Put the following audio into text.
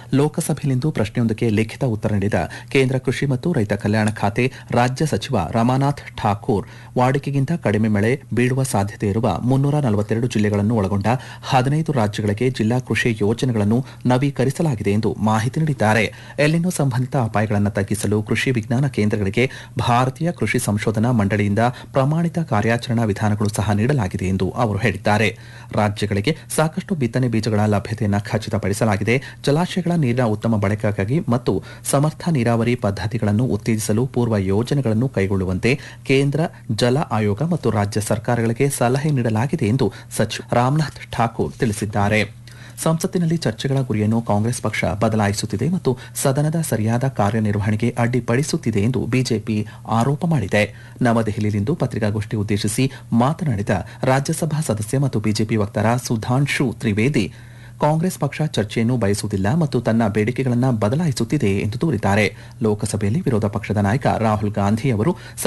ಲೋಕಸಭೆಯಲ್ಲಿಂದು ಪ್ರಶ್ನೆಯೊಂದಕ್ಕೆ ಲಿಖಿತ ಉತ್ತರ ನೀಡಿದ ಕೇಂದ್ರ ಕೃಷಿ ಮತ್ತು ರೈತ ಕಲ್ಯಾಣ ಖಾತೆ ರಾಜ್ಯ ಸಚಿವ ರಮಾನಾಥ್ ಠಾಕೂರ್ ವಾಡಿಕೆಗಿಂತ ಕಡಿಮೆ ಮಳೆ ಬೀಳುವ ಸಾಧ್ಯತೆ ಇರುವ ಮುನ್ನೂರ ನಲವತ್ತೆರಡು ಜಿಲ್ಲೆಗಳನ್ನು ಒಳಗೊಂಡ ಹದಿನೈದು ರಾಜ್ಯಗಳಿಗೆ ಜಿಲ್ಲಾ ಕೃಷಿ ಯೋಜನೆಗಳನ್ನು ನವೀಕರಿಸಲಾಗಿದೆ ಎಂದು ಮಾಹಿತಿ ನೀಡಿದ್ದಾರೆ ಎಲ್ಲಿನೋ ಸಂಬಂಧಿತ ಅಪಾಯಗಳನ್ನು ತಗ್ಗಿಸಲು ಕೃಷಿ ವಿಜ್ಞಾನ ಕೇಂದ್ರಗಳಿಗೆ ಭಾರತೀಯ ಕೃಷಿ ಸಂಶೋಧನಾ ಮಂಡಳಿಯಿಂದ ಪ್ರಮಾಣಿತ ಕಾರ್ಯಾಚರಣಾ ವಿಧಾನಗಳು ಸಹ ನೀಡಲಾಗಿದೆ ಎಂದು ಅವರು ಹೇಳಿದ್ದಾರೆ ರಾಜ್ಯಗಳಿಗೆ ಸಾಕಷ್ಟು ಬಿತ್ತನೆ ಬೀಜಗಳ ಲಭ್ಯತೆಯನ್ನು ಖಚಿತಪಡಿಸಲಾಗಿದೆ ಜಲಾಶಯಗಳ ನೀರಿನ ಉತ್ತಮ ಬಳಕೆಗಾಗಿ ಮತ್ತು ಸಮರ್ಥ ನೀರಾವರಿ ಪದ್ಧತಿಗಳನ್ನು ಉತ್ತೇಜಿಸಲು ಪೂರ್ವ ಯೋಜನೆಗಳನ್ನು ಕೈಗೊಳ್ಳುವಂತೆ ಕೇಂದ್ರ ಜಲ ಆಯೋಗ ಮತ್ತು ರಾಜ್ಯ ಸರ್ಕಾರಗಳಿಗೆ ಸಲಹೆ ನೀಡಲಾಗಿದೆ ಎಂದು ಸಚಿವ ರಾಮನಾಥ್ ಠಾಕೂರ್ ತಿಳಿಸಿದ್ದಾರೆ ಸಂಸತ್ತಿನಲ್ಲಿ ಚರ್ಚೆಗಳ ಗುರಿಯನ್ನು ಕಾಂಗ್ರೆಸ್ ಪಕ್ಷ ಬದಲಾಯಿಸುತ್ತಿದೆ ಮತ್ತು ಸದನದ ಸರಿಯಾದ ಕಾರ್ಯನಿರ್ವಹಣೆಗೆ ಅಡ್ಡಿಪಡಿಸುತ್ತಿದೆ ಎಂದು ಬಿಜೆಪಿ ಆರೋಪ ಮಾಡಿದೆ ನವದೆಹಲಿಯಲ್ಲಿಂದು ಪತ್ರಿಕಾಗೋಷ್ಠಿ ಉದ್ದೇಶಿಸಿ ಮಾತನಾಡಿದ ರಾಜ್ಯಸಭಾ ಸದಸ್ಯ ಮತ್ತು ಬಿಜೆಪಿ ವಕ್ತಾರ ಸುಧಾಂಶು ತ್ರಿವೇದಿ ಕಾಂಗ್ರೆಸ್ ಪಕ್ಷ ಚರ್ಚೆಯನ್ನು ಬಯಸುವುದಿಲ್ಲ ಮತ್ತು ತನ್ನ ಬೇಡಿಕೆಗಳನ್ನು ಬದಲಾಯಿಸುತ್ತಿದೆ ಎಂದು ದೂರಿದ್ದಾರೆ ಲೋಕಸಭೆಯಲ್ಲಿ ವಿರೋಧ ಪಕ್ಷದ ನಾಯಕ ರಾಹುಲ್ ಗಾಂಧಿ ಅವರು